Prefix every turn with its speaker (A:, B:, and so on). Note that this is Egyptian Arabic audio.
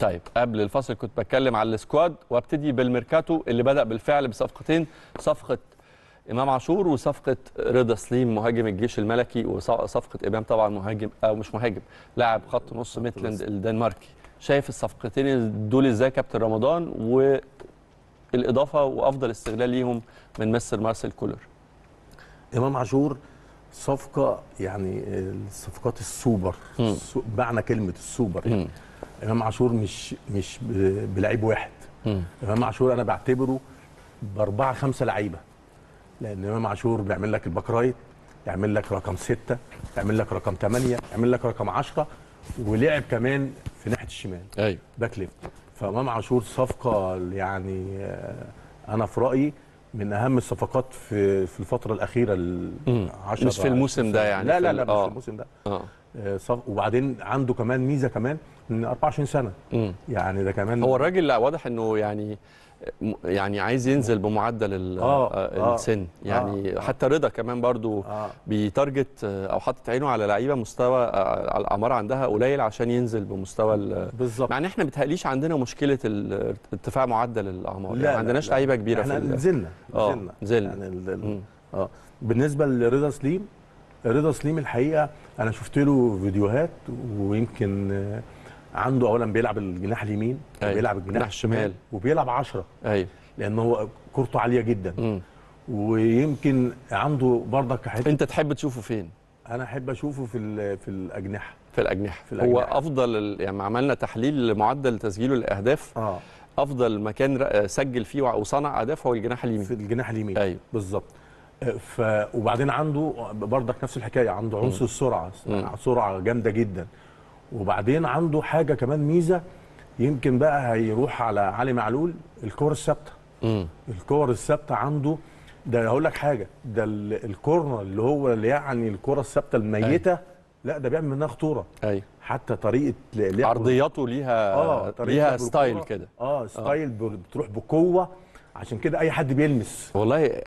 A: طيب قبل الفصل كنت بتكلم على السكواد وابتدي بالميركاتو اللي بدا بالفعل بصفقتين صفقه امام عاشور وصفقه رضا سليم مهاجم الجيش الملكي وصفقه امام طبعا مهاجم او مش مهاجم لاعب خط نص ميتلاند الدنماركي شايف الصفقتين دول ازاي كابتن رمضان والاضافه وافضل استغلال ليهم من مستر مارسيل كولر
B: امام عاشور صفقه يعني الصفقات السوبر
A: مم.
B: سو- معنى كلمه السوبر يعني.
A: مم.
B: امام عاشور مش مش ب- بلعيب واحد
A: مم.
B: امام عاشور انا بعتبره باربعه خمسه لعيبه لان امام عاشور بيعمل لك الباك رايت يعمل لك رقم سته يعمل لك رقم ثمانيه يعمل لك رقم 10 ولعب كمان في ناحيه الشمال
A: ايوه
B: باك ليفت فامام عاشور صفقه يعني آه، انا في رايي من اهم الصفقات في في الفتره الاخيره ال
A: مم.
B: 10
A: مش في الموسم ده يعني
B: لا
A: في
B: لا
A: ال-
B: لا مش
A: آه.
B: في الموسم ده
A: اه
B: آه، صف- وبعدين عنده كمان ميزه كمان من 24 سنه
A: مم.
B: يعني ده كمان
A: هو الراجل لا واضح انه يعني يعني عايز ينزل بمعدل ال-
B: آه،
A: آه،
B: آه،
A: السن يعني
B: آه.
A: حتى رضا كمان برضو
B: اه
A: بيتارجت آه، او حاطط عينه على لعيبه مستوى آه، الاعمار عندها قليل عشان ينزل بمستوى ال-
B: بالظبط
A: مع ان احنا بيتهيأليش عندنا مشكله ال- ارتفاع معدل الاعمار
B: لا،
A: يعني ما
B: لا،
A: عندناش
B: لا.
A: لعيبه كبيره في
B: احنا
A: ال-
B: نزلنا
A: آه،
B: نزلنا
A: نزلنا.
B: يعني ال- ال-
A: مم.
B: اه بالنسبه لرضا سليم رضا سليم الحقيقه انا شفت له فيديوهات ويمكن آه، عنده اولا بيلعب الجناح اليمين
A: أيوة.
B: وبيلعب الجناح
A: جناح الشمال.
B: الشمال وبيلعب 10
A: ايوه
B: لان هو كورته عاليه جدا
A: مم.
B: ويمكن عنده برضك حته
A: انت تحب تشوفه فين
B: انا احب اشوفه في ال- في الاجنحه
A: في الاجنحه
B: في
A: هو
B: الأجنحة.
A: افضل ال- يعني عملنا تحليل لمعدل تسجيله الاهداف
B: اه
A: افضل مكان ر- سجل فيه او صنع اهداف هو الجناح اليمين
B: في الجناح اليمين
A: ايوه
B: بالظبط آه، ف وبعدين عنده برضك نفس الحكايه عنده عنصر السرعه
A: مم.
B: سرعه جامده جدا وبعدين عنده حاجه كمان ميزه يمكن بقى هيروح على علي معلول الكور الثابته
A: مم.
B: الكور الثابته عنده ده هقول لك حاجه ده ال- الكورنر اللي هو اللي يعني الكره الثابته الميته لا ده بيعمل منها خطوره
A: ايوه
B: حتى طريقه لعبه
A: عرضياته ليها
B: اه طريقة
A: ليها
B: لعبه
A: ستايل
B: بالكرة.
A: كده
B: اه ستايل بتروح بقوه عشان كده اي حد بيلمس
A: والله